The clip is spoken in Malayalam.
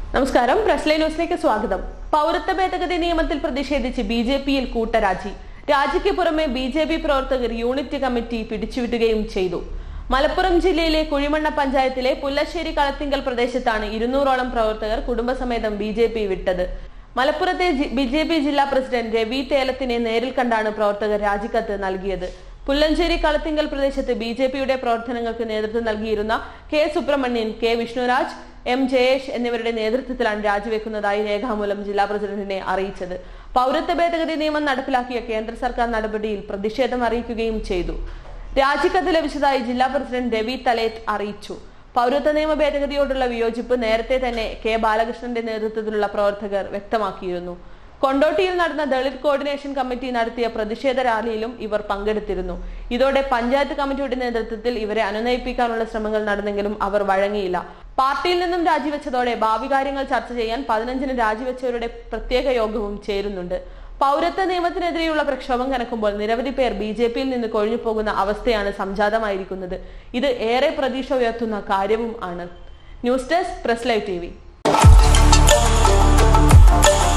നമസ്കാരം പ്രസ് ലൈൻ ന്യൂസിലേക്ക് സ്വാഗതം പൗരത്വ ഭേദഗതി നിയമത്തിൽ പ്രതിഷേധിച്ച് ബി ജെ പിയിൽ കൂട്ടരാജി രാജിക്ക് പുറമെ ബി ജെ പി പ്രവർത്തകർ യൂണിറ്റ് കമ്മിറ്റി പിടിച്ചുവിടുകയും ചെയ്തു മലപ്പുറം ജില്ലയിലെ കുഴിമണ്ണ പഞ്ചായത്തിലെ പുല്ലശ്ശേരി കളത്തിങ്കൽ പ്രദേശത്താണ് ഇരുന്നൂറോളം പ്രവർത്തകർ കുടുംബസമേതം ബി ജെ പി വിട്ടത് മലപ്പുറത്തെ ബി ജെ പി ജില്ലാ പ്രസിഡന്റ് രവി തേലത്തിനെ നേരിൽ കണ്ടാണ് പ്രവർത്തകർ രാജിക്കത്ത് നൽകിയത് പുല്ലഞ്ചേരി കളത്തിങ്കൽ പ്രദേശത്ത് ബി ജെ പിയുടെ പ്രവർത്തനങ്ങൾക്ക് നേതൃത്വം നൽകിയിരുന്ന K Subrahmanyan K Vishnuraj M Jayesh എന്നിവരുടെ നേതൃത്വത്തിലാണ് രാജിവെക്കുന്നതായി രേഖാമൂലം ജില്ലാ പ്രസിഡന്റിനെ അറിയിച്ചത് പൗരത്വ ഭേദഗതി നിയമം നടപ്പിലാക്കിയ കേന്ദ്ര സർക്കാർ നടപടിയിൽ പ്രതിഷേധം അറിയിക്കുകയും ചെയ്തു രാജിക്കത്ത് ലഭിച്ചതായി ജില്ലാ പ്രസിഡന്റ് രവി തലേത്ത് അറിയിച്ചു പൗരത്വ നിയമ ഭേദഗതിയോടുള്ള വിയോജിപ്പ് നേരത്തെ തന്നെ കെ ബാലകൃഷ്ണന്റെ നേതൃത്വത്തിലുള്ള പ്രവർത്തകർ വ്യക്തമാക്കിയിരുന്നു കൊണ്ടോട്ടിയിൽ നടന്ന ദളിത് കോർഡിനേഷൻ കമ്മിറ്റി നടത്തിയ പ്രതിഷേധ റാലിയിലും ഇവർ പങ്കെടുത്തിരുന്നു ഇതോടെ പഞ്ചായത്ത് കമ്മിറ്റിയുടെ നേതൃത്വത്തിൽ ഇവരെ അനുനയിപ്പിക്കാനുള്ള ശ്രമങ്ങൾ നടന്നെങ്കിലും അവർ വഴങ്ങിയില്ല പാർട്ടിയിൽ നിന്നും രാജിവെച്ചതോടെ ഭാവി കാര്യങ്ങൾ ചർച്ച ചെയ്യാൻ പതിനഞ്ചിന് രാജിവെച്ചവരുടെ പ്രത്യേക യോഗവും ചേരുന്നുണ്ട് പൗരത്വ നിയമത്തിനെതിരെയുള്ള പ്രക്ഷോഭം കനക്കുമ്പോൾ നിരവധി പേർ ബി ജെ പിയിൽ നിന്ന് കൊഴിഞ്ഞു പോകുന്ന അവസ്ഥയാണ് സംജാതമായിരിക്കുന്നത് ഇത് ഏറെ പ്രതീക്ഷ ഉയർത്തുന്ന കാര്യവും ആണ് news desk press live T